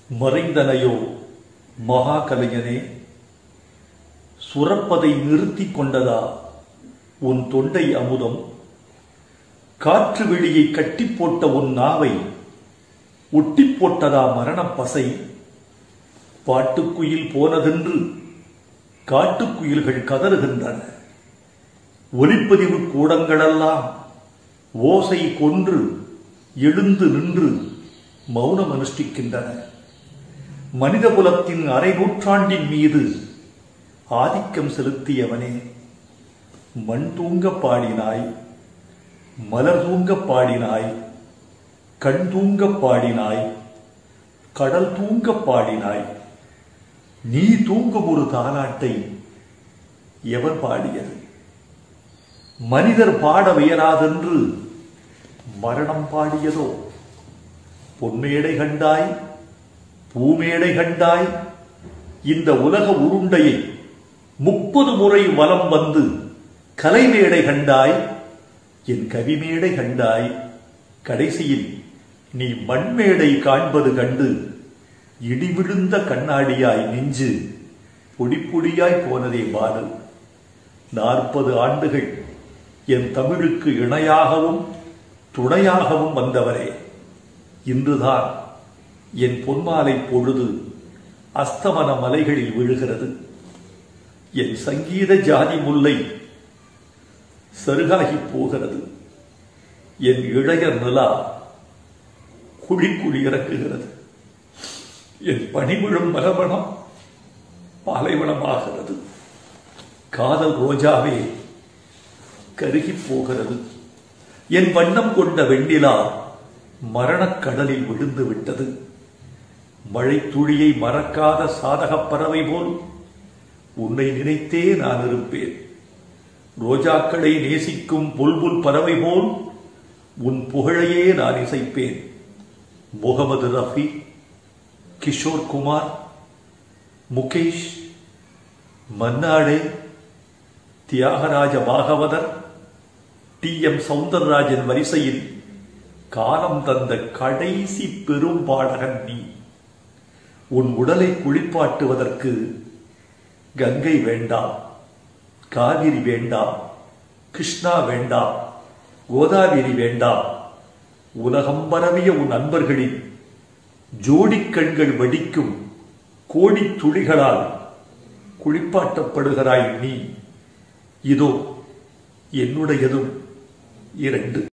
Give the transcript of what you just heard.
மறைந்தனையோ மகா கலைஞனே சுரப்பதை நிறுத்திக் கொண்டதா உன் தொண்டை அமுதம் காற்று வெளியை கட்டிப் போட்ட உன் நாவை ஒட்டிப் போட்டதா மரணப் பசை பாட்டுக்குயில் போனதென்று காட்டுக்குயில்கள் கதறுகின்றன ஒலிப்பதிவு கூடங்களெல்லாம் ஓசை கொன்று எழுந்து நின்று மௌனம் அனுஷ்டிக்கின்றன மனிதகுலத்தின் அரை நூற்றாண்டின் மீது ஆதிக்கம் செலுத்தியவனே மண் தூங்க பாடினாய் மலர் தூங்க பாடினாய் கண் தூங்க பாடினாய் கடல் தூங்க பாடினாய் நீ தூங்கும் ஒரு தாலாட்டை எவர் பாடியது மனிதர் பாட வியலாதென்று மரணம் பாடியதோ பொன்மேடை கண்டாய் பூமேடை கண்டாய் இந்த உலக உருண்டையை முப்பது முறை வலம் வந்து கலைமேடை கண்டாய் என் கவிமேடை கண்டாய் கடைசியில் நீ மண்மேடை காண்பது கண்டு இடிவிழுந்த கண்ணாடியாய் நெஞ்சு பொடி பொடியாய் போனதே பாடு நாற்பது ஆண்டுகள் என் தமிழுக்கு இணையாகவும் துணையாகவும் வந்தவரே இன்றுதான் என் பொன்மாலை பொழுது அஸ்தமன மலைகளில் விழுகிறது என் சங்கீத ஜாதி முல்லை சருகாகி போகிறது என் இளையர் நிலா குழிக்குழி இறக்குகிறது என் பனிவிழும் மலவனம் பாலைவனமாகிறது காதல் ரோஜாவே கருகி போகிறது என் வண்ணம் கொண்ட வெண்ணிலா மரணக் கடலில் விழுந்து விட்டது மழை துளியை மறக்காத சாதகப் பறவை போல் உன்னை நினைத்தே நான் இருப்பேன் ரோஜாக்களை நேசிக்கும் புல்புல் பறவை போல் உன் புகழையே நான் இசைப்பேன் முகமது ரஃபி கிஷோர் குமார் முகேஷ் மன்னாடே தியாகராஜ பாகவதர் டி எம் சவுந்தரராஜன் வரிசையில் காலம் தந்த கடைசி பெரும் பாடகன் நீ உன் உடலை குளிப்பாட்டுவதற்கு கங்கை வேண்டாம் காவிரி வேண்டாம் கிருஷ்ணா வேண்டாம் கோதாவிரி வேண்டாம் உலகம் பரவிய உன் நண்பர்களின் ஜோடிக் கண்கள் வடிக்கும் கோடி துளிகளால் குளிப்பாட்டப்படுகிறாய் நீ இதோ என்னுடையதும் இரண்டு